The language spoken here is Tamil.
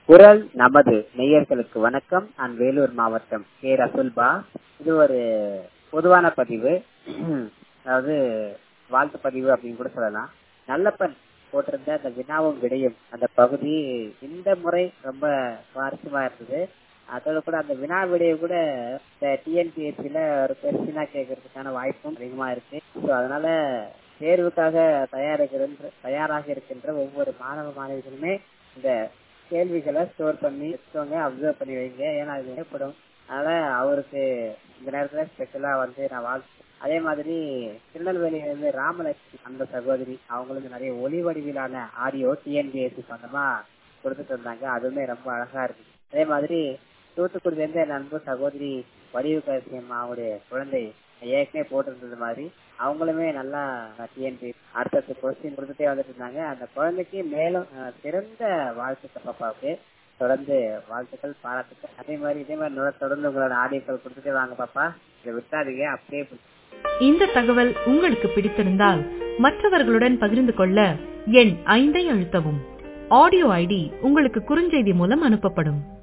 குரல் நமது நேயர்களுக்கு வணக்கம் நான் வேலூர் மாவட்டம் கே ரசுல்பா இது ஒரு பொதுவான பதிவு அதாவது வாழ்த்து பதிவு அப்படின்னு கூட சொல்லலாம் நல்லப்பன் போட்டிருந்த அந்த வினாவும் விடையும் அந்த பகுதி இந்த முறை ரொம்ப சுவாரஸ்யமா இருந்தது அதோட கூட அந்த வினா விடையை கூட இந்த டிஎன்பிஎஸ்சியில ஒரு பெருசினா கேட்கறதுக்கான வாய்ப்பும் அதிகமா இருக்கு ஸோ அதனால தேர்வுக்காக தயாரிக்கிற தயாராக இருக்கின்ற ஒவ்வொரு மாணவ மாணவிகளுமே இந்த கேள்விகளை ஸ்டோர் பண்ணி வச்சுக்கோங்க அப்சர்வ் பண்ணி வைங்க ஏன்னா அது ஏற்படும் அதனால அவருக்கு இந்த நேரத்துல ஸ்பெஷலா வந்து நான் வாழ்த்து அதே மாதிரி திருநெல்வேலியில இருந்து ராமலட்சுமி அந்த சகோதரி அவங்களுக்கு நிறைய ஒளி வடிவிலான ஆடியோ டிஎன்பிஎஸ்சி சொந்தமா கொடுத்துட்டு இருந்தாங்க அதுவுமே ரொம்ப அழகா இருக்கு அதே மாதிரி தூத்துக்குடியில இருந்து என் அன்பு சகோதரி வடிவு கசியம் அவங்களுடைய குழந்தை ஏற்கனவே போட்டிருந்தது மாதிரி அவங்களுமே நல்லா டிஎன்பி அடுத்தடுத்த கொஸ்டின் கொடுத்துட்டே வந்துட்டு இருந்தாங்க அந்த குழந்தைக்கு மேலும் சிறந்த வாழ்த்துக்கள் பாப்பாவுக்கு தொடர்ந்து வாழ்த்துக்கள் பாராட்டுக்கள் அதே மாதிரி இதே மாதிரி தொடர்ந்து உங்களோட ஆடியோக்கள் கொடுத்துட்டே வாங்க பாப்பா இதை விட்டாதீங்க அப்படியே இந்த தகவல் உங்களுக்கு பிடித்திருந்தால் மற்றவர்களுடன் பகிர்ந்து கொள்ள எண் ஐந்தை அழுத்தவும் ஆடியோ ஐடி உங்களுக்கு குறுஞ்செய்தி மூலம் அனுப்பப்படும்